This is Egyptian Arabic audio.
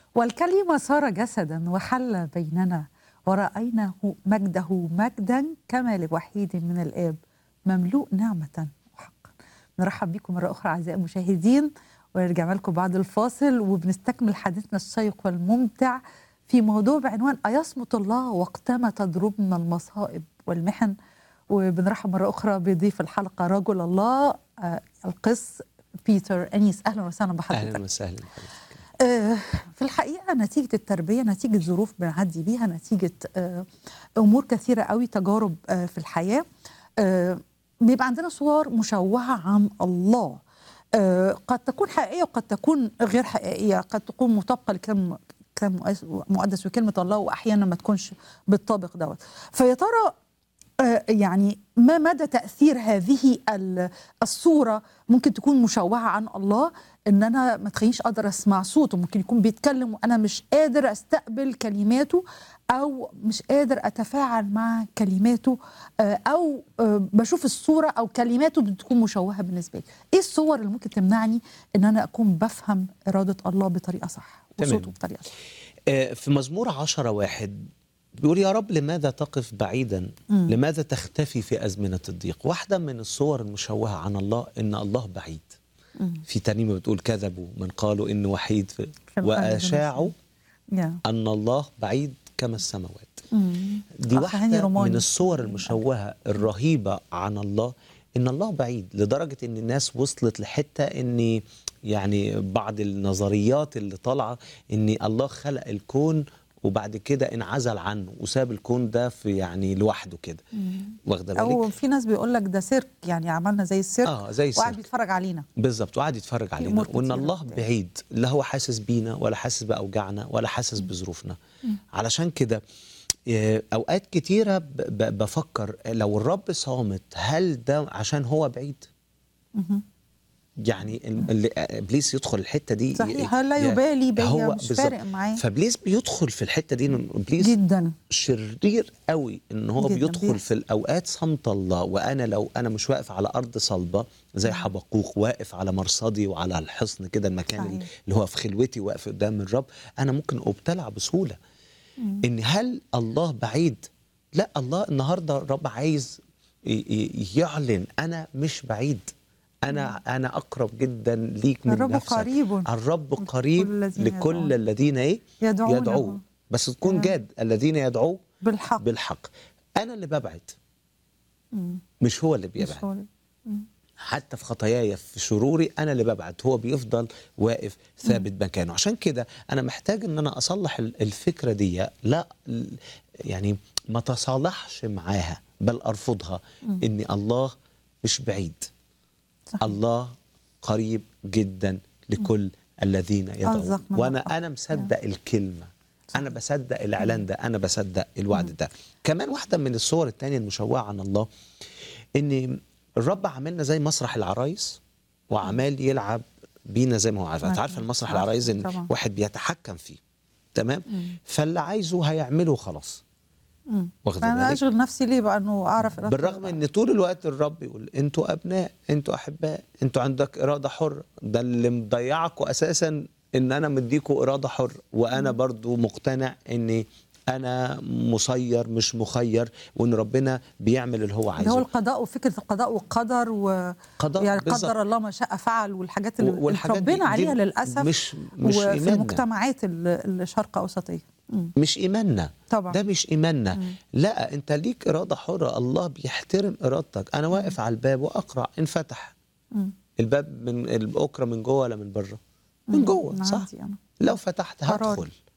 والكلمة صار جسدا وحل بيننا ورأيناه مجده مجدا كما لوحيد من الآب مملوء نعمة وحقا نرحب بكم مرة أخرى أعزائي المشاهدين ونرجع لكم بعد الفاصل وبنستكمل حديثنا الشيق والممتع في موضوع بعنوان أيصمت الله وقتما تضربنا المصائب والمحن وبنرحب مرة أخرى بضيف الحلقة رجل الله آه القس بيتر أنيس أهلا وسهلا بحضرتك اهلا وسهلا بحضرتك آه، في الحقيقة نتيجة التربية نتيجة ظروف بنعدي بيها نتيجة آه، أمور كثيرة قوي تجارب آه، في الحياة آه، بيبقى عندنا صور مشوهة عن الله آه، قد تكون حقيقية وقد تكون غير حقيقية قد تكون مطابقة لكلمة كلام مقدس وكلمة الله وأحيانا ما تكونش بالطابق دوت فيا ترى آه، يعني ما مدى تأثير هذه ال- الصورة ممكن تكون مشوهة عن الله ان انا ما تخلينيش اقدر اسمع صوته ممكن يكون بيتكلم وانا مش قادر استقبل كلماته او مش قادر اتفاعل مع كلماته آه، او آه، بشوف الصورة او كلماته بتكون مشوهة بالنسبة لي ايه الصور اللي ممكن تمنعني ان انا اكون بفهم إرادة الله بطريقة صح تمام. وصوته بطريقة صح آه، في مزمور عشرة واحد بيقول يا رب لماذا تقف بعيدا لماذا تختفي في أزمنة الضيق واحدة من الصور المشوهة عن الله إن الله بعيد في ترنيمة بتقول كذبوا من قالوا إنه وحيد في في القلب وأشاعوا يا. أن الله بعيد كما السماوات مم. دي أخ هاني واحدة روماني. من الصور المشوهة الرهيبة عن الله إن الله بعيد لدرجة إن الناس وصلت لحتة إن يعني بعض النظريات اللي طالعة إن الله خلق الكون وبعد كده انعزل عنه وساب الكون ده في يعني لوحده كده واخده بالك؟ او في ناس بيقول لك ده سيرك يعني عملنا زي السيرك اه زي وقاعد السيرك بيتفرج علينا بالظبط وقعد يتفرج علينا أمور وان كتيرة الله قدام. بعيد لا هو حاسس بينا ولا حاسس باوجاعنا ولا حاسس بظروفنا علشان كده آه، اوقات كتيره ب- ب- بفكر لو الرب صامت هل ده عشان هو بعيد يعني ال- اللي ابليس يدخل الحته دي صحيح، لا ي- يبالي بيا، هو مش بالظبط. فارق معاه. فابليس بيدخل في الحته دي إن ابليس جدا شرير قوي ان هو جداً بيدخل بيحصل. في الاوقات صمت الله وانا لو انا مش واقف على ارض صلبه زي حبقوق واقف على مرصدي وعلى الحصن كده المكان صحيح. اللي هو في خلوتي واقف قدام الرب انا ممكن ابتلع بسهوله ان هل الله بعيد لا الله النهارده الرب عايز ي- ي- يعلن انا مش بعيد انا انا اقرب جدا ليك من الرب نفسك قريب الرب قريب الذين لكل يدعون. الذين ايه يدعونه. يدعوه بس تكون آه. جاد الذين يدعوه بالحق بالحق انا اللي ببعد مش هو اللي مش بيبعد هو حتى في خطاياي في شروري انا اللي ببعد هو بيفضل واقف ثابت مكانه عشان كده انا محتاج ان انا اصلح ال- الفكره دي لا ل- يعني ما تصالحش معاها بل ارفضها ان الله مش بعيد صحيح. الله قريب جدا لكل الذين يدعون أرزق من وانا الحق. انا مصدق الكلمه انا بصدق الاعلان ده انا بصدق الوعد ده كمان واحده من الصور التانية المشوهه عن الله ان الرب عاملنا زي مسرح العرايس وعمال يلعب بينا زي ما هو عارف انت مثلاً. عارفه المسرح عارفة العرايس ان طبعاً. واحد بيتحكم فيه تمام فاللي عايزه هيعمله خلاص واخد فانا بالك اشغل نفسي ليه بقى انه اعرف إرادته بالرغم ولا لا؟ ان طول الوقت الرب يقول انتوا ابناء انتوا احباء انتوا عندك اراده حره ده اللي مضيعكوا اساسا ان انا مديكوا اراده حره وانا برضو مقتنع اني انا مسير مش مخير وان ربنا بيعمل اللي هو ده هو عايزه القضاء وفكره القضاء والقدر و قضاء يعني بالظبط. قدر الله ما شاء فعل والحاجات اللي والحاجات دي- اتربينا دي عليها للاسف مش مش وفي إيماننا. المجتمعات ال- الشرق اوسطيه مم. مش ايماننا طبعا. ده مش ايماننا لا انت ليك اراده حره الله بيحترم ارادتك انا واقف على الباب واقرا انفتح مم. الباب من الاكره من جوه ولا من بره من جوه من صح عندي أنا. لو فتحت قراري. هدخل